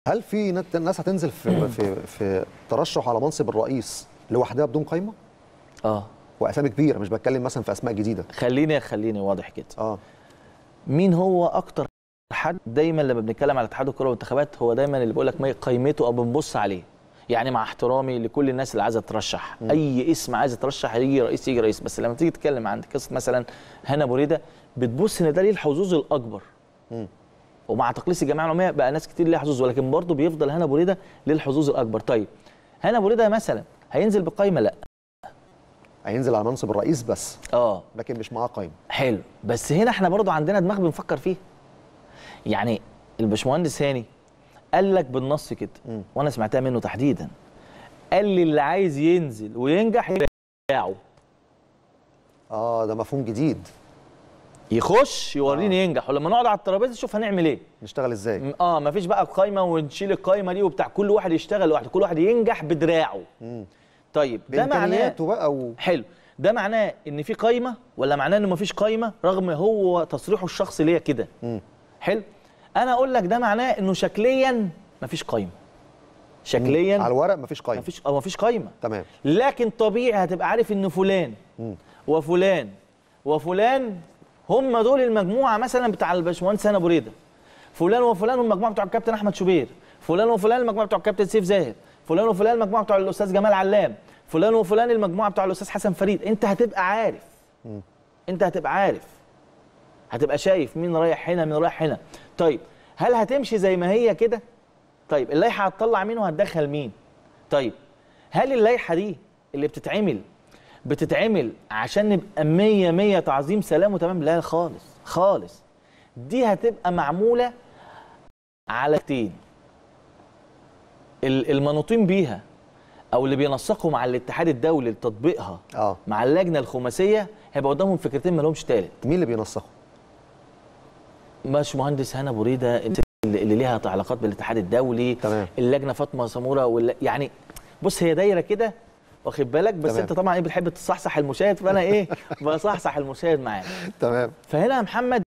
هل في نت- ناس هتنزل في في في ترشح على منصب الرئيس لوحدها بدون قايمه اه واسامي كبيره مش بتكلم مثلا في اسماء جديده خليني خليني واضح كده اه مين هو اكتر حد دايما لما بنتكلم على اتحاد الكره والانتخابات هو دايما اللي بيقول لك ما قيمته او بنبص عليه يعني مع احترامي لكل الناس اللي عايزه ترشح اي اسم عايز يترشح يجي رئيس يجي رئيس بس لما تيجي تتكلم عن قصه مثلا هنا بريده بتبص ان ده ليه الحظوظ الاكبر مم. ومع تقليص الجمعيه العموميه بقى ناس كتير ليها حظوظ ولكن برضه بيفضل هنا بريده للحظوظ الاكبر طيب هنا بريده مثلا هينزل بقايمه لا هينزل على منصب الرئيس بس اه لكن مش معاه قايمه حلو بس هنا احنا برضو عندنا دماغ بنفكر فيها يعني الباشمهندس هاني قال لك بالنص كده مم. وانا سمعتها منه تحديدا قال لي اللي عايز ينزل وينجح يرجعه اه ده مفهوم جديد يخش يوريني ينجح ولما نقعد على الترابيزه نشوف هنعمل ايه نشتغل ازاي م- اه مفيش بقى قايمه ونشيل القايمه دي وبتاع كل واحد يشتغل لوحده كل واحد ينجح بدراعه مم. طيب ده معناه بامكانياته بقى و... حلو ده معناه ان في قايمه ولا معناه ان مفيش قايمه رغم هو تصريحه الشخصي ليا كده مم. حلو انا اقول لك ده معناه انه شكليا مفيش قايمه شكليا على الورق مفيش قايمه مفيش او مفيش قايمه تمام لكن طبيعي هتبقى عارف ان فلان مم. وفلان وفلان هم دول المجموعه مثلا بتاع الباشمهندس هنا بريده فلان وفلان المجموعه بتوع الكابتن احمد شوبير فلان وفلان المجموعه بتوع الكابتن سيف زاهر فلان وفلان المجموعه بتوع الاستاذ جمال علام فلان وفلان المجموعه بتوع الاستاذ حسن فريد انت هتبقى عارف انت هتبقى عارف هتبقى شايف مين رايح هنا مين رايح هنا طيب هل هتمشي زي ما هي كده طيب اللائحه هتطلع مين وهتدخل مين طيب هل اللائحه دي اللي بتتعمل بتتعمل عشان نبقى مية مية تعظيم سلام وتمام لا خالص خالص دي هتبقى معمولة على تين ال- المنوطين بيها او اللي بينسقوا مع الاتحاد الدولي لتطبيقها اه مع اللجنه الخماسيه هيبقى قدامهم فكرتين ما لهمش تالت مين اللي بينسقه باش مهندس هنا بريده اللي اللي ليها علاقات بالاتحاد الدولي تمام. اللجنه فاطمه سموره وال... يعني بص هي دايره كده واخد بالك بس تمام. انت طبعا ايه بتحب تصحصح المشاهد فانا ايه بصحصح المشاهد معاك تمام فهنا يا محمد